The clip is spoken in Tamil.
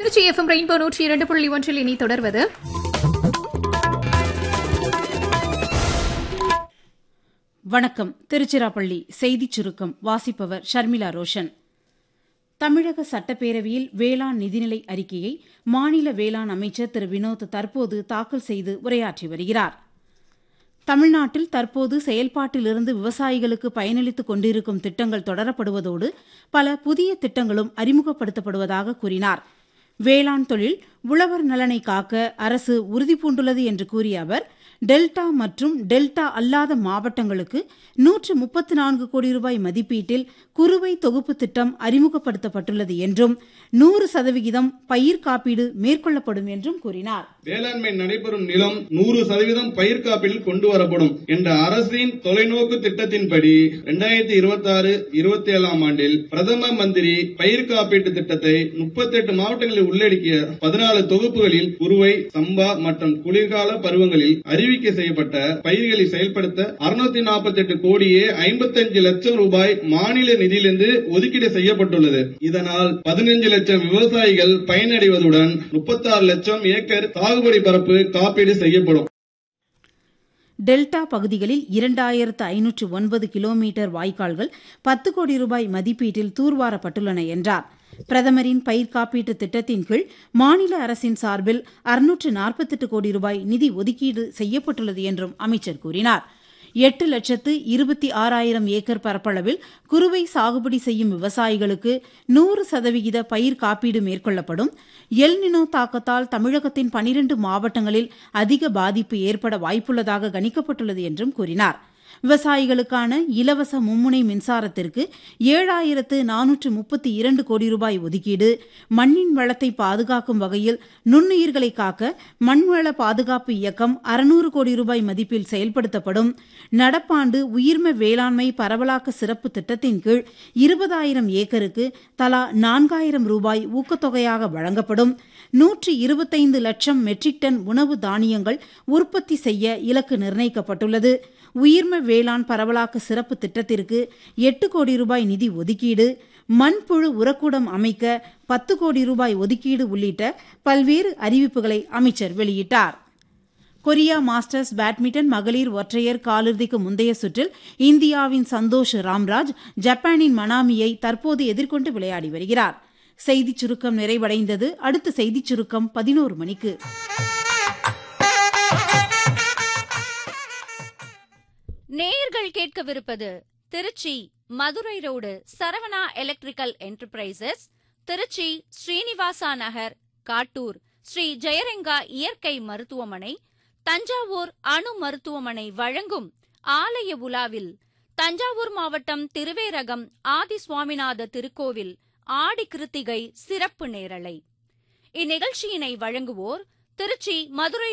திருச்சி எஃப்எம் ரெயின்போ நூற்றி இரண்டு புள்ளி ஒன்றில் இனி தொடர்வது வணக்கம் திருச்சிராப்பள்ளி செய்திச் சுருக்கம் வாசிப்பவர் ஷர்மிளா ரோஷன் தமிழக சட்டப்பேரவையில் வேளாண் நிதிநிலை அறிக்கையை மாநில வேளாண் அமைச்சர் திரு வினோத் தற்போது தாக்கல் செய்து உரையாற்றி வருகிறார் தமிழ்நாட்டில் தற்போது செயல்பாட்டிலிருந்து விவசாயிகளுக்கு பயனளித்துக் கொண்டிருக்கும் திட்டங்கள் தொடரப்படுவதோடு பல புதிய திட்டங்களும் அறிமுகப்படுத்தப்படுவதாக கூறினார் வேளாண் தொழில் உழவர் நலனை காக்க அரசு உறுதிபூண்டுள்ளது என்று கூறிய அவர் டெல்டா மற்றும் டெல்டா அல்லாத மாவட்டங்களுக்கு நூற்று முப்பத்து நான்கு கோடி ரூபாய் மதிப்பீட்டில் குறுவை தொகுப்பு திட்டம் அறிமுகப்படுத்தப்பட்டுள்ளது என்றும் நூறு சதவிகிதம் பயிர் காப்பீடு மேற்கொள்ளப்படும் என்றும் கூறினார் வேளாண்மை நடைபெறும் நிலம் நூறு சதவீதம் பயிர் காப்பீட்டில் கொண்டு வரப்படும் என்ற அரசின் தொலைநோக்கு திட்டத்தின்படி இரண்டாயிரத்தி இருபத்தி ஆறு இருபத்தி ஏழாம் ஆண்டில் பிரதம மந்திரி பயிர் காப்பீட்டு திட்டத்தை முப்பத்தி எட்டு மாவட்டங்களில் உள்ளடக்கிய பதினாலு தொகுப்புகளில் குறுவை சம்பா மற்றும் குளிர்கால பருவங்களில் அறிவிக்கை செய்யப்பட்ட பயிர்களை செயல்படுத்த அறுநூத்தி நாற்பத்தி எட்டு கோடியே ஐம்பத்தஞ்சு லட்சம் ரூபாய் மாநில நிதியிலிருந்து ஒதுக்கீடு செய்யப்பட்டுள்ளது இதனால் பதினஞ்சு லட்சம் விவசாயிகள் பயனடைவதுடன் முப்பத்தாறு லட்சம் ஏக்கர் சாகுபடி பரப்பு காப்பீடு செய்யப்படும் டெல்டா பகுதிகளில் இரண்டாயிரத்து ஐநூற்று ஒன்பது கிலோமீட்டர் வாய்க்கால்கள் பத்து கோடி ரூபாய் மதிப்பீட்டில் தூர்வாரப்பட்டுள்ளன என்றார் பிரதமரின் பயிர் காப்பீட்டு திட்டத்தின் கீழ் மாநில அரசின் சார்பில் அறுநூற்று நாற்பத்தெட்டு கோடி ரூபாய் நிதி ஒதுக்கீடு செய்யப்பட்டுள்ளது என்றும் அமைச்சர் கூறினார் எட்டு லட்சத்து இருபத்தி ஆறாயிரம் ஏக்கர் பரப்பளவில் குறுவை சாகுபடி செய்யும் விவசாயிகளுக்கு நூறு சதவிகித பயிர் காப்பீடு மேற்கொள்ளப்படும் எல்நினோ தாக்கத்தால் தமிழகத்தின் பனிரண்டு மாவட்டங்களில் அதிக பாதிப்பு ஏற்பட வாய்ப்புள்ளதாக கணிக்கப்பட்டுள்ளது என்றும் கூறினார் விவசாயிகளுக்கான இலவச மும்முனை மின்சாரத்திற்கு ஏழாயிரத்து நானூற்று முப்பத்தி இரண்டு கோடி ரூபாய் ஒதுக்கீடு மண்ணின் வளத்தை பாதுகாக்கும் வகையில் நுண்ணுயிர்களை காக்க மண்வள பாதுகாப்பு இயக்கம் அறுநூறு கோடி ரூபாய் மதிப்பில் செயல்படுத்தப்படும் நடப்பாண்டு உயிர்ம வேளாண்மை பரவலாக்க சிறப்பு திட்டத்தின் கீழ் இருபதாயிரம் ஏக்கருக்கு தலா நான்காயிரம் ரூபாய் ஊக்கத்தொகையாக வழங்கப்படும் நூற்றி இருபத்தைந்து லட்சம் மெட்ரிக் டன் உணவு தானியங்கள் உற்பத்தி செய்ய இலக்கு நிர்ணயிக்கப்பட்டுள்ளது உயிர்ம வேளாண் பரவலாக்க சிறப்பு திட்டத்திற்கு எட்டு கோடி ரூபாய் நிதி ஒதுக்கீடு மண்புழு உரக்கூடம் அமைக்க பத்து கோடி ரூபாய் ஒதுக்கீடு உள்ளிட்ட பல்வேறு அறிவிப்புகளை அமைச்சர் வெளியிட்டார் கொரியா மாஸ்டர்ஸ் பேட்மிண்டன் மகளிர் ஒற்றையர் காலிறுதிக்கு முந்தைய சுற்றில் இந்தியாவின் சந்தோஷ் ராம்ராஜ் ஜப்பானின் மனாமியை தற்போது எதிர்கொண்டு விளையாடி வருகிறார் செய்திச் சுருக்கம் நிறைவடைந்தது அடுத்த செய்திச் சுருக்கம் பதினோரு மணிக்கு நேயர்கள் கேட்கவிருப்பது Tiruchi Madurai road Saravana electrical enterprises Tiruchi Srinivasa Nagar Kattur Shri Jayaranga இயற்கை மருத்துவமனை தஞ்சாவூர் அணு மருத்துவமனை வழங்கும் ஆலய உலாவில் தஞ்சாவூர் மாவட்டம் திருவேரகம் ஆதி சுவாமிநாத திருக்கோவில் ஆடி கிருத்திகை சிறப்பு நேரலை இந்நிகழ்ச்சியினை வழங்குவோர் திருச்சி மதுரை